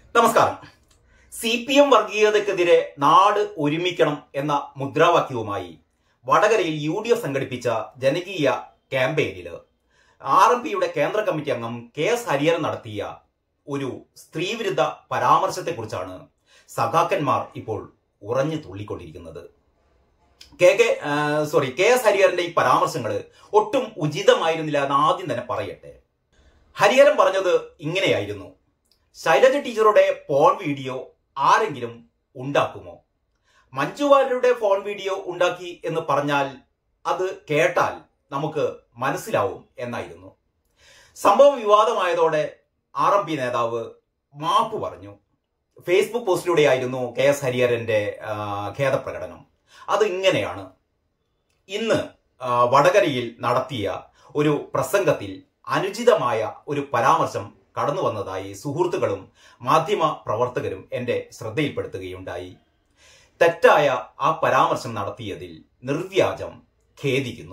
നമസ്കാരം C P M വർഗീയതയ്ക്കെതിരെ നാട് ഒരുമിക്കണം എന്ന മുദ്രാവാക്യവുമായി വടകരയിൽ യു ഡി എഫ് സംഘടിപ്പിച്ച ജനകീയ ക്യാമ്പയിനിൽ ആർ എം പിയുടെ കേന്ദ്ര കമ്മിറ്റി അംഗം കെ എസ് ഹരിഹരൻ നടത്തിയ ഒരു സ്ത്രീവിരുദ്ധ പരാമർശത്തെക്കുറിച്ചാണ് സഖാക്കന്മാർ ഇപ്പോൾ ഉറഞ്ഞു തുള്ളിക്കൊണ്ടിരിക്കുന്നത് K K sorry K S ഹരിഹരന്റെ ഈ പരാമർശങ്ങൾ ഒട്ടും ഉചിതമായിരുന്നില്ല എന്ന് ആദ്യം തന്നെ പറയട്ടെ ഹരിഹരൻ പറഞ്ഞത് ഇങ്ങനെയായിരുന്നു ശൈലജ ടീച്ചറുടെ ഫോൺ വീഡിയോ ആരെങ്കിലും ഉണ്ടാക്കുമോ മഞ്ജു വാര്യരുടെ ഫോൺ വീഡിയോ ഉണ്ടാക്കി എന്ന് പറഞ്ഞാൽ അത് കേട്ടാൽ നമുക്ക് മനസ്സിലാവും എന്നായിരുന്നു സംഭവം വിവാദമായതോടെ ആർ എം പി നേതാവ് മാപ്പ് പറഞ്ഞു ഫേസ്ബുക്ക് പോസ്റ്റിലൂടെയായിരുന്നു കെ എസ് ഹരിഹരന്റെ ആ, ഖേദപ്രകടനം അത് ഇങ്ങനെയാണ് ഇന്ന് ആ, വടകരയിൽ നടത്തിയ ഒരു പ്രസംഗത്തിൽ അനുചിതമായ ഒരു പരാമർശം കടന്നു വന്നതായി സുഹൃത്തുക്കളും മാധ്യമ പ്രവർത്തകരും എന്റെ ശ്രദ്ധയിൽപ്പെടുത്തുകയുണ്ടായി തെറ്റായ ആ പരാമർശം നടത്തിയതിൽ നിർവ്യാജം ഖേദിക്കുന്നു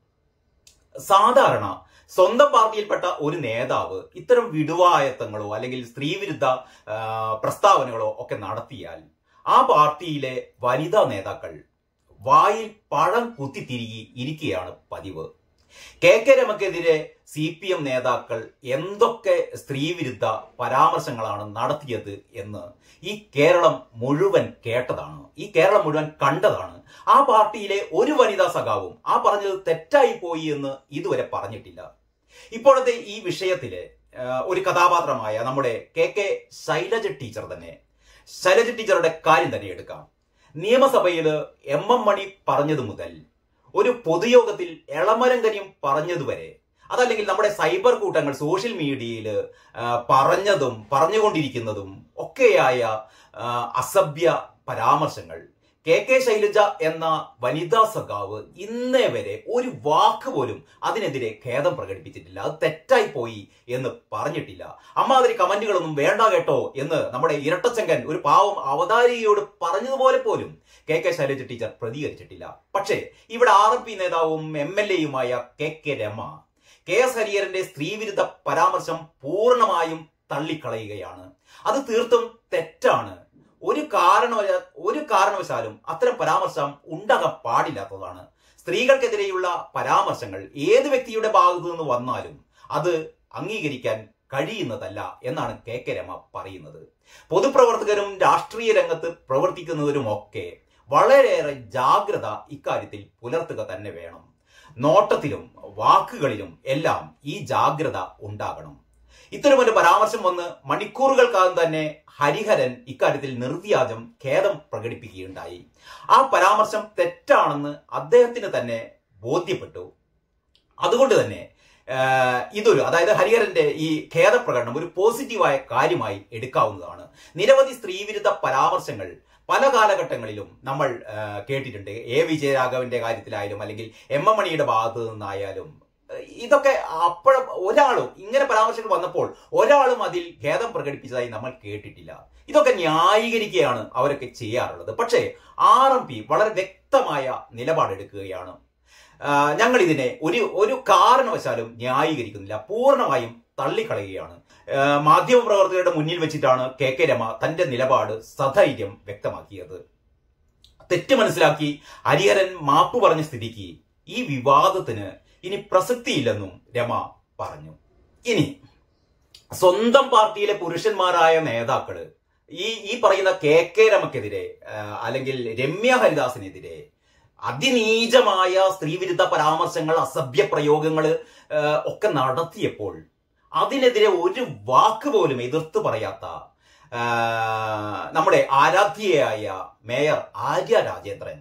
സാധാരണ സ്വന്തം പാർട്ടിയിൽപ്പെട്ട ഒരു നേതാവ് ഇത്തരം വിടുവായത്തങ്ങളോ അല്ലെങ്കിൽ സ്ത്രീവിരുദ്ധ ആ, പ്രസ്താവനകളോ ഒക്കെ നടത്തിയാൽ ആ പാർട്ടിയിലെ വനിതാ നേതാക്കൾ വായിൽ പഴം കുത്തിത്തിരികി ഇരിക്കുകയാണ് പതിവ് കെ കെ രമക്കെതിരെ സി പി എം നേതാക്കൾ എന്തൊക്കെ സ്ത്രീവിരുദ്ധ പരാമർശങ്ങളാണ് നടത്തിയത് എന്ന് ഈ കേരളം മുഴുവൻ കേട്ടതാണ് ഈ കേരളം മുഴുവൻ കണ്ടതാണ് ആ പാർട്ടിയിലെ ഒരു വനിതാ സഖാവും ആ പറഞ്ഞത് തെറ്റായി പോയി എന്ന് ഇതുവരെ പറഞ്ഞിട്ടില്ല ഇപ്പോഴത്തെ ഈ വിഷയത്തില് ആ, ഒരു കഥാപാത്രമായ നമ്മുടെ കെ കെ ശൈലജ ടീച്ചർ തന്നെ ശൈലജ ടീച്ചറുടെ കാര്യം തന്നെ എടുക്കാം നിയമസഭയിൽ എം എം മണി പറഞ്ഞതു മുതൽ ഒരു പൊതുയോഗത്തിൽ എളമരം കരിയും പറഞ്ഞതുവരെ അതല്ലെങ്കിൽ നമ്മുടെ സൈബർ കൂട്ടങ്ങൾ സോഷ്യൽ മീഡിയയിൽ പറഞ്ഞതും പറഞ്ഞുകൊണ്ടിരിക്കുന്നതും ഒക്കെയായ ആ, അസഭ്യ പരാമർശങ്ങൾ കെ കെ ശൈലജ എന്ന വനിതാ സഖാവ് ഇന്നേ വരെ ഒരു വാക്ക് പോലും അതിനെതിരെ ഖേദം പ്രകടിപ്പിച്ചിട്ടില്ല അത് തെറ്റായി പോയി എന്ന് പറഞ്ഞിട്ടില്ല അമ്മാതിരി കമന്റുകളൊന്നും വേണ്ട കേട്ടോ എന്ന് നമ്മുടെ ഇരട്ടച്ചങ്കൻ ഒരു പാവം അവതാരികയോട് പറഞ്ഞതുപോലെ പോലും കെ കെ ശൈലജ ടീച്ചർ പ്രതികരിച്ചിട്ടില്ല പക്ഷേ ഇവിടെ ആർ എം പി നേതാവും എം എൽ എയുമായ K K Rama K S ഹരിഹരന്റെ സ്ത്രീവിരുദ്ധ പരാമർശം പൂർണ്ണമായും തള്ളിക്കളയുകയാണ് അത് തീർത്തും തെറ്റാണ് ഒരു കാരണവശ ഒരു കാരണവശാലും അത്തരം പരാമർശം ഉണ്ടാകാൻ പാടില്ലാത്തതാണ് സ്ത്രീകൾക്കെതിരെയുള്ള പരാമർശങ്ങൾ ഏത് വ്യക്തിയുടെ ഭാഗത്തു നിന്ന് വന്നാലും അത് അംഗീകരിക്കാൻ കഴിയുന്നതല്ല എന്നാണ് കെ കെ രമ പറയുന്നത് പൊതുപ്രവർത്തകരും രാഷ്ട്രീയ രംഗത്ത് പ്രവർത്തിക്കുന്നവരുമൊക്കെ വളരെയേറെ ജാഗ്രത ഇക്കാര്യത്തിൽ പുലർത്തുക തന്നെ വേണം നോട്ടത്തിലും വാക്കുകളിലും എല്ലാം ഈ ജാഗ്രത ഉണ്ടാകണം ഇത്തരമൊരു പരാമർശം വന്ന് മണിക്കൂറുകൾക്കകം തന്നെ ഹരിഹരൻ ഇക്കാര്യത്തിൽ നിർവ്യാജം ഖേദം പ്രകടിപ്പിക്കുകയുണ്ടായി ആ പരാമർശം തെറ്റാണെന്ന് അദ്ദേഹത്തിന് തന്നെ ബോധ്യപ്പെട്ടു അതുകൊണ്ട് തന്നെ ആഹ്, ഇതൊരു അതായത് ഹരിഹരന്റെ ഈ ഖേദപ്രകടനം ഒരു പോസിറ്റീവായ കാര്യമായി എടുക്കാവുന്നതാണ് നിരവധി സ്ത്രീവിരുദ്ധ പരാമർശങ്ങൾ പല കാലഘട്ടങ്ങളിലും നമ്മൾ ആഹ്, കേട്ടിട്ടുണ്ട് എ വിജയരാഘവന്റെ കാര്യത്തിലായാലും അല്ലെങ്കിൽ എം എം മണിയുടെ ഭാഗത്തു നിന്നായാലും ആഹ്, ഇതൊക്കെ അപ്പോഴും ഒരാളും ഇങ്ങനെ പരാമർശങ്ങൾ വന്നപ്പോൾ ഒരാളും അതിൽ ഖേദം പ്രകടിപ്പിച്ചതായി നമ്മൾ കേട്ടിട്ടില്ല ഇതൊക്കെ ന്യായീകരിക്കുകയാണ് അവരൊക്കെ ചെയ്യാറുള്ളത് പക്ഷേ ആർ എം പി വളരെ വ്യക്തമായ നിലപാടെടുക്കുകയാണ് ആഹ് ഞങ്ങൾ ഇതിനെ ഒരു ഒരു കാരണവശാലും ന്യായീകരിക്കുന്നില്ല പൂർണ്ണമായും തള്ളിക്കളയുകയാണ് ആഹ് മാധ്യമപ്രവർത്തകരുടെ മുന്നിൽ വെച്ചിട്ടാണ് കെ കെ രമ തന്റെ നിലപാട് സധൈര്യം വ്യക്തമാക്കിയത് തെറ്റ് മനസ്സിലാക്കി ഹരിഹരൻ മാപ്പ് പറഞ്ഞ സ്ഥിതിക്ക് ഈ വിവാദത്തിന് ഇനി പ്രസക്തിയില്ലെന്നും രമ പറഞ്ഞു ഇനി സ്വന്തം പാർട്ടിയിലെ പുരുഷന്മാരായ നേതാക്കള് ഈ ഈ പറയുന്ന കെ കെ രമക്കെതിരെ ആഹ് അല്ലെങ്കിൽ രമ്യ ഹരിദാസിനെതിരെ അതിനീചമായ സ്ത്രീവിരുദ്ധ പരാമർശങ്ങൾ അസഭ്യ പ്രയോഗങ്ങൾ ഒക്കെ നടത്തിയപ്പോൾ അതിനെതിരെ ഒരു വാക്ക് പോലും എതിർത്ത് പറയാത്ത ആ, നമ്മുടെ ആരാധ്യയായ മേയർ ആര്യ രാജേന്ദ്രൻ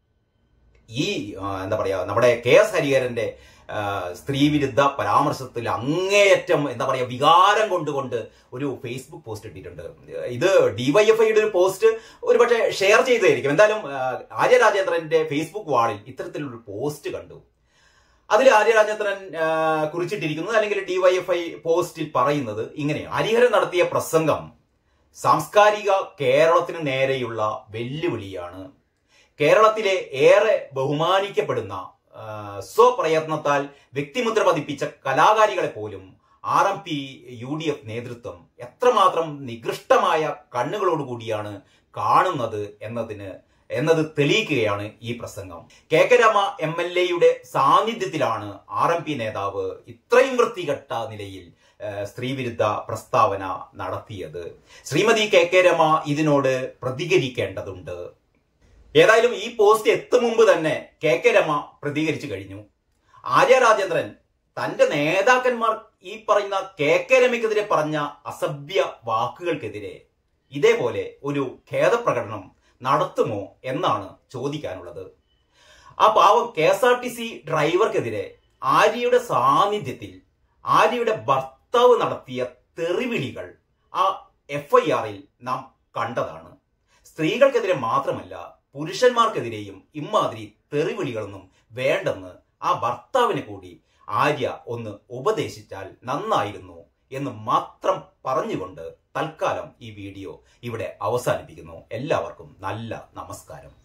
ഈ ആ, എന്താ പറയാ നമ്മുടെ കെ എസ് ഹരിഹരന്റെ ആ, സ്ത്രീവിരുദ്ധ പരാമർശത്തിൽ അങ്ങേയറ്റം എന്താ പറയാ വികാരം കൊണ്ടുകൊണ്ട് ഒരു ഫേസ്ബുക്ക് പോസ്റ്റ് ഇട്ടിട്ടുണ്ട് ഇത് ഡിവൈഎഫ്ഐയുടെ ഒരു പോസ്റ്റ് ഒരു പക്ഷേ ഷെയർ ചെയ്തായിരിക്കും എന്തായാലും ആ, ആര്യ രാജേന്ദ്രന്റെ ഫേസ്ബുക്ക് വാളിൽ ഇത്തരത്തിലൊരു പോസ്റ്റ് കണ്ടു അതിൽ ആര്യ രാജേന്ദ്രൻ ആ, കുറിച്ചിട്ടിരിക്കുന്നത് അല്ലെങ്കിൽ ഡിവൈഎഫ്ഐ പോസ്റ്റിൽ പറയുന്നത് ഇങ്ങനെയാണ് ഹരിഹരൻ നടത്തിയ പ്രസംഗം സാംസ്കാരിക കേരളത്തിന് നേരെയുള്ള വെല്ലുവിളിയാണ് കേരളത്തിലെ ഏറെ ബഹുമാനിക്കപ്പെടുന്ന ആ, സ്വപ്രയത്നത്താൽ വ്യക്തിമുദ്ര പതിപ്പിച്ച കലാകാരികളെ പോലും R M P U D F നേതൃത്വം എത്രമാത്രം നികൃഷ്ടമായ കണ്ണുകളോടുകൂടിയാണ് കാണുന്നത് എന്നതിന് എന്നത് തെളിയിക്കുകയാണ് ഈ പ്രസംഗം K K Rama M L എയുടെ സാന്നിധ്യത്തിലാണ് ആർ എം പി നേതാവ് ഇത്രയും വൃത്തികെട്ട നിലയിൽ ഏഹ്, സ്ത്രീവിരുദ്ധ പ്രസ്താവന നടത്തിയത് ശ്രീമതി കെ കെ രമ ഇതിനോട് പ്രതികരിക്കേണ്ടതുണ്ട് ഏതായാലും ഈ പോസ്റ്റ് എത്തും മുമ്പ് തന്നെ കെ കെ രമ പ്രതികരിച്ചു കഴിഞ്ഞു ആര്യ രാജേന്ദ്രൻ തന്റെ നേതാക്കന്മാർ ഈ പറയുന്ന കെ കെ രമയ്ക്കെതിരെ പറഞ്ഞ അസഭ്യ വാക്കുകൾക്കെതിരെ ഇതേപോലെ ഒരു ഖേദപ്രകടനം നടത്തുമോ എന്നാണ് ചോദിക്കാനുള്ളത് ആ പാവം K S R T C ഡ്രൈവർക്കെതിരെ ആര്യയുടെ സാന്നിധ്യത്തിൽ ആര്യയുടെ ഭർത്താവ് നടത്തിയ തെറിവിളികൾ ആ എഫ് ഐ ആറിൽ നാം കണ്ടതാണ് സ്ത്രീകൾക്കെതിരെ മാത്രമല്ല പുരുഷന്മാർക്കെതിരെയും ഇമാതിരി തെറിവിളികളൊന്നും വേണ്ടെന്ന് ആ ഭർത്താവിനെ കൂടി ആര്യ ഒന്ന് ഉപദേശിച്ചാൽ നന്നായിരുന്നു എന്ന് മാത്രം പറഞ്ഞുകൊണ്ട് തൽക്കാലം ഈ വീഡിയോ ഇവിടെ അവസാനിപ്പിക്കുന്നു എല്ലാവർക്കും നല്ല നമസ്കാരം